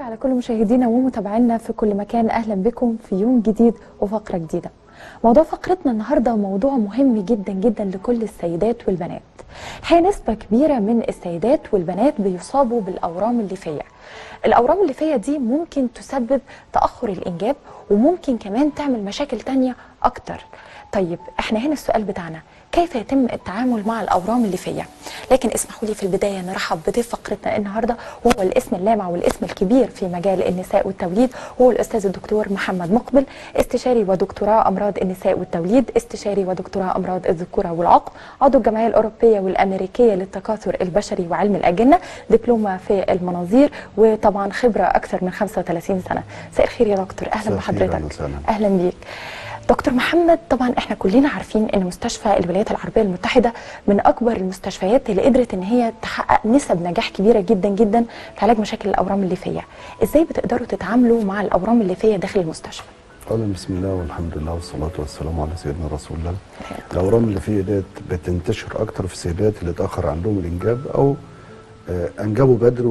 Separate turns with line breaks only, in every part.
على كل مشاهدينا ومتابعينا في كل مكان اهلا بكم في يوم جديد وفقره جديده. موضوع فقرتنا النهارده موضوع مهم جدا جدا لكل السيدات والبنات. هي نسبه كبيره من السيدات والبنات بيصابوا بالاورام الليفيه. الاورام الليفيه دي ممكن تسبب تاخر الانجاب وممكن كمان تعمل مشاكل تانية اكتر. طيب احنا هنا السؤال بتاعنا كيف يتم التعامل مع الاورام الليفيه لكن اسمحوا لي في البدايه نرحب بضيف فقرتنا النهارده وهو الاسم اللامع والاسم الكبير في مجال النساء والتوليد هو الاستاذ الدكتور محمد مقبل استشاري ودكتوراه امراض النساء والتوليد استشاري ودكتوراه امراض الذكوره والعقم عضو الجمعيه الاوروبيه والامريكيه للتكاثر البشري وعلم الاجنه دبلومه في المناظير وطبعا خبره اكثر من 35 سنه مساء الخير يا دكتور اهلا بحضرتك اهلا بيك دكتور محمد طبعا احنا كلنا عارفين ان مستشفى الولايات العربيه المتحده من اكبر المستشفيات اللي قدرت ان هي تحقق نسب نجاح كبيره جدا جدا في علاج مشاكل الاورام الليفيه ازاي بتقدروا تتعاملوا مع الاورام الليفيه داخل المستشفى
اولا بسم الله والحمد لله والصلاه والسلام على سيدنا رسول الله الاورام الليفيه ديت بتنتشر اكتر في السيدات اللي اتاخر عندهم الانجاب او انجبوا بدري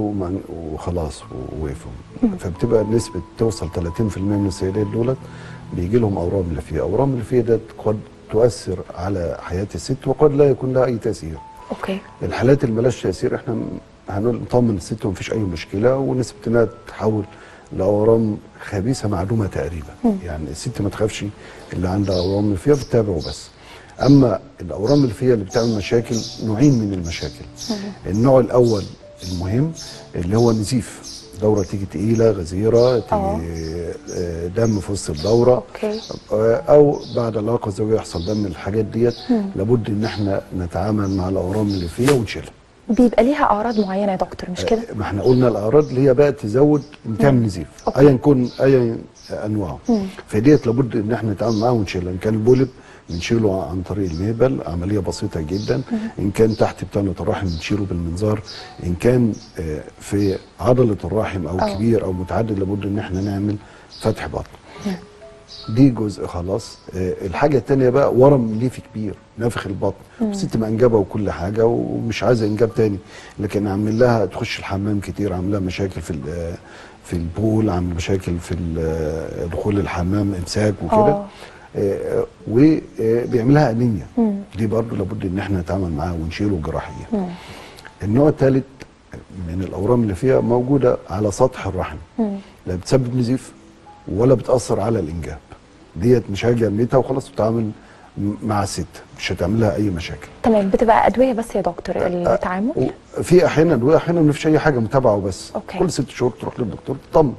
وخلاص ووقفوا فبتبقى نسبه توصل 30% من السيدات دولت بيجي لهم اورام لفيه اورام لفيه ده قد تؤثر على حياه الست وقد لا يكون لها اي تاثير
اوكي
الحالات اللي مالهاش تاثير احنا هنقول نطمن الست ومفيش اي مشكله ونسبه انها تتحول لاورام خبيثه معدومه تقريبا م. يعني الست ما تخافش اللي عندها اورام لفيه بتتابعه بس اما الاورام الفيه اللي بتعمل مشاكل نوعين من المشاكل م. النوع الاول المهم اللي هو نزيف دوره تيجي تقيله غزيره تيجي دم في وسط الدوره
أوكي.
او بعد العلاقه الزوجيه يحصل دم الحاجات ديت لابد ان احنا نتعامل مع الاورام اللي فيها ونشيلها
بيبقى ليها اعراض معينه يا دكتور مش كده
ما احنا قلنا الاعراض اللي هي بقى تزود تعمل نزيف ايا يكون ايا انواعه فديت لابد ان احنا نتعامل معاها ونشيلها ان كان البولب بنشيله عن طريق المهبل عمليه بسيطه جدا ان كان تحت بطانه الرحم بنشيله بالمنظار ان كان في عضله الرحم او أوه. كبير او متعدد لابد ان احنا نعمل فتح بطن دي جزء خلاص الحاجه الثانيه بقى ورم ليفي كبير نافخ البطن الست منجبه وكل حاجه ومش عايزه انجاب تاني لكن عامل لها تخش الحمام كتير عامل لها مشاكل في في البول عامل مشاكل في دخول الحمام امساك وكده آه وبيعملها انيميا دي برضه لابد ان احنا نتعامل معاها ونشيله جراحيا النوع الثالث من الاورام اللي فيها موجوده على سطح الرحم مم. لا بتسبب نزيف ولا بتاثر على الانجاب ديت مش هاجي ارميتها وخلاص بتتعامل مع الست مش هتعمل لها اي مشاكل
تمام بتبقى ادويه بس يا دكتور التعامل
في احيانا ادويه احيانا مفيش اي حاجه متابعه وبس
أوكي.
كل ست شهور تروح للدكتور تطمن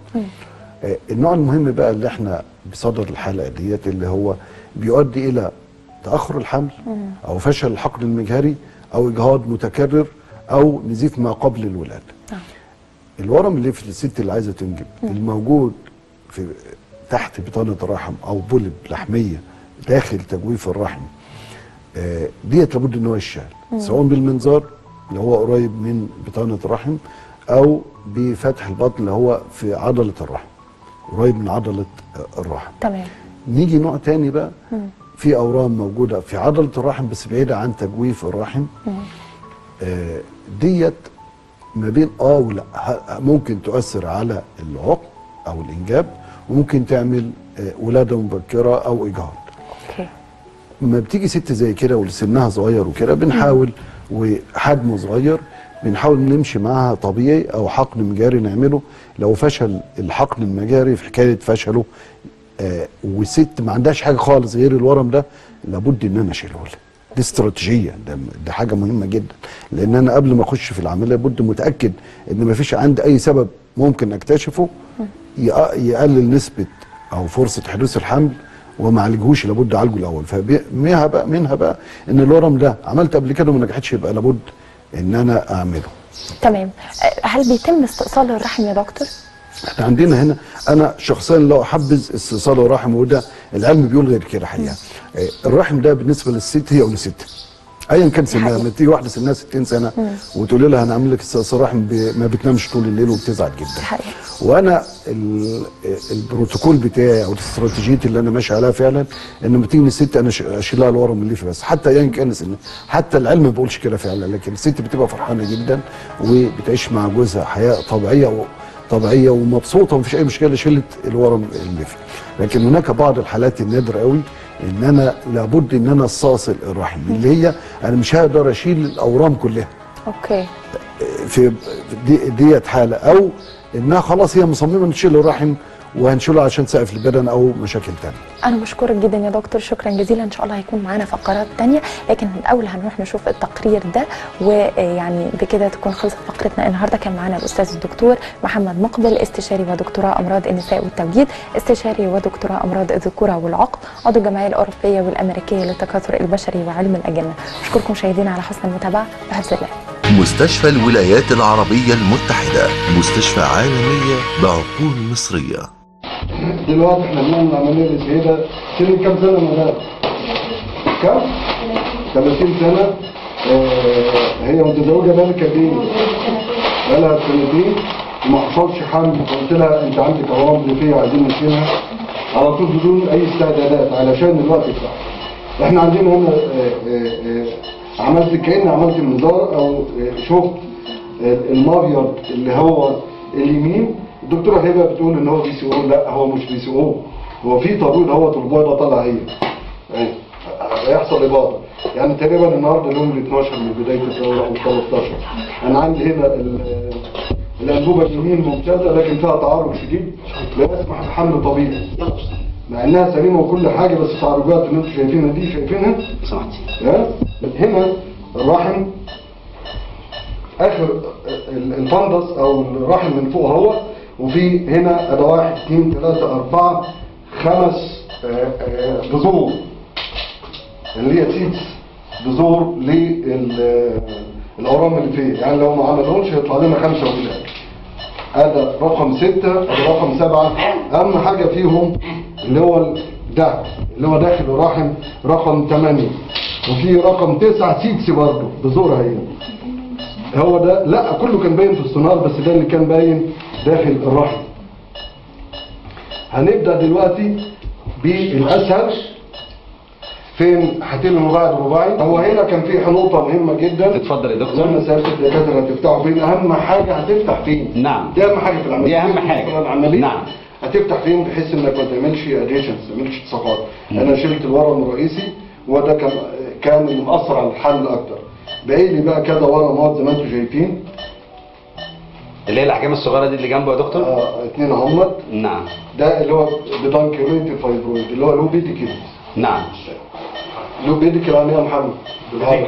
آه النوع المهم بقى اللي احنا بصدد الحلقه ديت اللي هو بيؤدي الى تاخر الحمل مم. او فشل الحقن المجهري او اجهاض متكرر او نزيف ما قبل الولاده آه. الورم اللي في الست اللي عايزه تنجب مم. الموجود في تحت بطانه الرحم او بولب لحميه داخل تجويف الرحم آه ديت لابد ان هو يشال سواء بالمنظار اللي هو قريب من بطانه الرحم او بفتح البطن اللي هو في عضله الرحم قريب من عضله الرحم
تمام
نيجي نوع تاني بقى مم. في اورام موجوده في عضله الرحم بس بعيده عن تجويف الرحم آه ديت ما بين اه ولا ممكن تؤثر على العقم او الانجاب وممكن تعمل آه ولاده مبكره او اجهاض
اوكي
لما بتيجي ست زي كده وسنها صغير وكده بنحاول وحجمه صغير بنحاول نمشي معاها طبيعي او حقن مجاري نعمله لو فشل الحقن المجاري في حكايه فشله آه والست ما عندهاش حاجه خالص غير الورم ده لابد ان انا اشيله لها دي استراتيجيه ده, ده حاجه مهمه جدا لان انا قبل ما اخش في العمليه لابد متاكد ان ما فيش عندي اي سبب ممكن اكتشفه يقلل نسبه او فرصه حدوث الحمل وما عالجهوش لابد اعالجه الاول فمنها بقى منها بقى ان الورم ده عملت قبل كده وما نجحتش يبقى لابد ان انا اعمله
تمام هل بيتم استئصال الرحم يا دكتور
احنا عندنا هنا انا شخصيا لو احبذ استئصال الرحم وده العلم بيقول غير كده حقيقه الرحم ده بالنسبه للست هي انوثتها ايا كان سنها لما تيجي واحده سنها 60 سنه وتقول لها هنعمل لك استئصال رحم ما بتنامش طول الليل وبتزعل جدا
حقيقة.
وانا البروتوكول بتاعي او الاستراتيجيات اللي انا ماشي عليها فعلا ان لما تيجي الست انا اشيل لها الورم الليفي بس حتى ايا كان سنها حتى العلم ما بيقولش كده فعلا لكن الست بتبقى فرحانه جدا وبتعيش مع جوزها حياه طبيعيه طبيعيه ومبسوطه ومفيش اي مشكله شلت الورم اللي فيه لكن هناك بعض الحالات النادره قوي ان انا لابد ان انا استأصل الرحم اللي هي انا مش هقدر اشيل الاورام كلها
اوكي
في دي ديت حاله او انها خلاص هي مصممه نشيل الرحم وهنشيله عشان سقف البدن او مشاكل تانية
انا بشكرك جدا يا دكتور شكرا جزيلا ان شاء الله هيكون معانا فقرات تانية لكن الاول هنروح نشوف التقرير ده ويعني بكده تكون خلصت فقرتنا النهارده كان معانا الاستاذ الدكتور محمد مقبل استشاري ودكتوراه امراض النساء والتوجيه استشاري ودكتوراه امراض الذكوره والعقم عضو الجمعيه الاوروبيه والامريكيه للتكاثر البشري وعلم الاجنه اشكركم مشاهدينا على حسن المتابعه بحفظ الله
مستشفى الولايات العربية المتحدة مستشفى عالمية بعقول مصرية
دلوقتي احنا بنعمل عمليه للسيده سن كام سنه مدام؟ كام؟ 30 سنه آه هي متزوجه بقالها قد ايه؟ بقالها سنتين وما حصلش حمل قلت لها انت عندك عوام ضيفيه عايزين نشيلها على طول بدون اي استعدادات علشان الوقت بتاعها. احنا عندنا هنا آه آه آه عملت كاني عملت منظار او آه شفت آه المبيض اللي هو اليمين الدكتوره هبه بتقول ان هو بي سي او لا هو مش بي سي او هو في تبويض اهوت والبيضه طالعه هي يعني هيحصل اباضه يعني تقريبا النهارده اليوم ال 12 من بدايه الدوره او 13 انا عندي هنا ال- الانبوبه اليمين ممتازه لكن فيها تعارض شديد لا يسمح بحمل طبيعي مع انها سليمه وكل حاجه بس التعرجات اللي انتم شايفينها دي شايفينها ها؟ هنا الرحم اخر ال- الفندس او الرحم من فوق اهو وفي هنا اداه واحد اثنين ثلاثة أربعة خمس آه، آه، بذور اللي هي سيدز بذور للأورام اللي فيه يعني لو ما عملهمش هيطلع لنا خمسة ولاد هذا رقم ستة هذا رقم سبعة أهم حاجة فيهم اللي هو ده اللي هو داخل الرحم رقم ثمانية وفي رقم تسعة سيدز برضه بذورها هي هو ده لا كله كان باين في السونار بس ده اللي كان باين داخل الرحم هنبدا دلوقتي بالاسهل فين هتم المباعد الرباعي هو هنا كان في نقطه مهمه جدا
اتفضل يا
زي
دكتور
ما سالت الدكاتره هتفتحوا فين اهم حاجه هتفتح فين
نعم.
دي اهم حاجه في العمليه
دي أهم حاجة.
العمليه
نعم.
هتفتح فين بحيث انك ما تعملش اديشنز ما تعملش التصاقات انا شلت الورم الرئيسي وده كان كان اللي مأثر على الحل اكتر باقي لي بقى كذا ورمات زي ما انتم شايفين
اللي هي الاحجام الصغيره دي اللي جنبه يا دكتور
آه اتنين اهمت
نعم
ده اللي هو بدانكريتي فايبرويد اللي هو له بيدي كده
نعم
له بيدي كده عليها محمد بالعربي.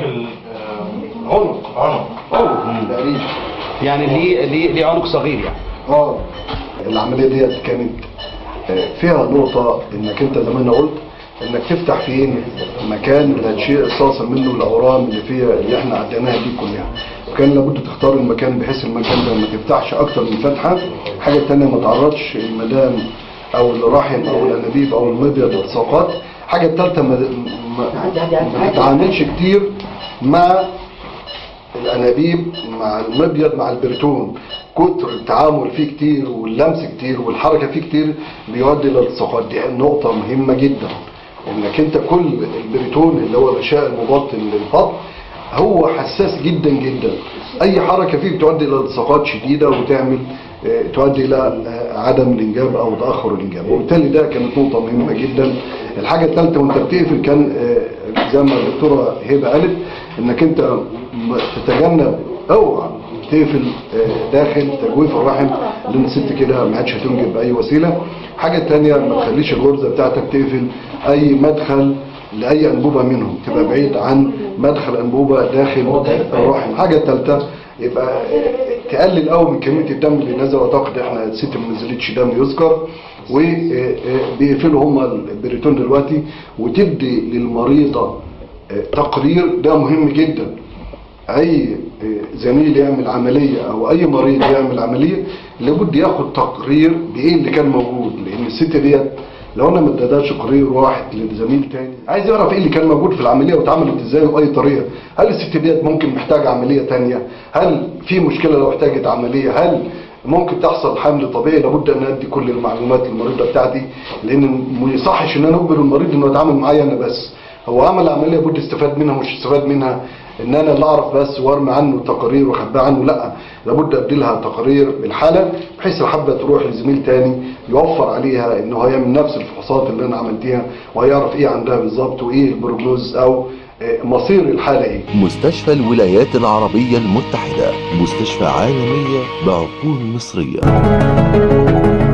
عنق
عنق
عنق تقريبا
يعني ليه ليه ليه عنق صغير يعني
اه العمليه ديت كانت آه، فيها نقطه انك انت زي ما انا قلت انك تفتح فين مكان اللي هتشيل استاصل منه الاورام اللي فيها اللي احنا عديناها دي كلها وكان لابد تختار المكان بحيث المكان ده ما تفتحش اكتر من فتحه حاجه تانية ما تعرضش المدام او الرحم او الانابيب او المبيض والساقات حاجه الثالثه ما, ما, ما تتعاملش كتير مع الانابيب مع المبيض مع البرتون كتر التعامل فيه كتير واللمس كتير والحركه فيه كتير بيؤدي للالتصاقات دي نقطه مهمه جدا انك انت كل البريتون اللي هو الغشاء المبطن للبطن هو حساس جدا جدا اي حركه فيه بتؤدي الى التصاقات شديده وتعمل آه، تؤدي الى آه، عدم الانجاب او تاخر الانجاب وبالتالي ده كانت نقطه مهمه جدا الحاجه الثالثه وانت بتقفل كان آه، زي ما الدكتوره هبه قالت انك انت م- تتجنب اوعى تقفل آه، داخل تجويف الرحم لان الست كده ما عادش هتنجب باي وسيله حاجه تانية ما تخليش الغرزه بتاعتك تقفل اي مدخل لاي انبوبه منهم تبقى بعيد عن مدخل انبوبه داخل الرحم حاجه ثالثه يبقى تقلل قوي من كميه الدم اللي نزل واعتقد احنا الست ما نزلتش دم يذكر وبيقفلوا هم البريتون دلوقتي وتدي للمريضه آه، تقرير ده مهم جدا اي زميل يعمل عمليه او اي مريض يعمل عمليه لابد ياخد تقرير بايه اللي كان موجود لان الست ديت لو انا ما اداداش تقرير واحد لزميل تاني عايز يعرف ايه اللي كان موجود في العمليه واتعملت ازاي واي طريقه هل الست ديت ممكن محتاجه عمليه تانية هل في مشكله لو احتاجت عمليه هل ممكن تحصل حمل طبيعي لابد ان ادي كل المعلومات للمريضه بتاعتي لان ما يصحش ان انا اجبر المريض انه يتعامل معايا انا بس هو عمل عمليه بد استفاد منها مش استفاد منها ان انا اللي اعرف بس وارمي عنه تقارير واخبيها عنه لا لابد ادي لها تقارير بالحاله بحيث الحبه تروح لزميل تاني يوفر عليها ان هو يعمل نفس الفحوصات اللي انا عملتها وهيعرف ايه عندها بالظبط وايه البروجنوز او آه، مصير الحاله ايه
مستشفى الولايات العربية المتحدة مستشفى عالمية بعقول مصرية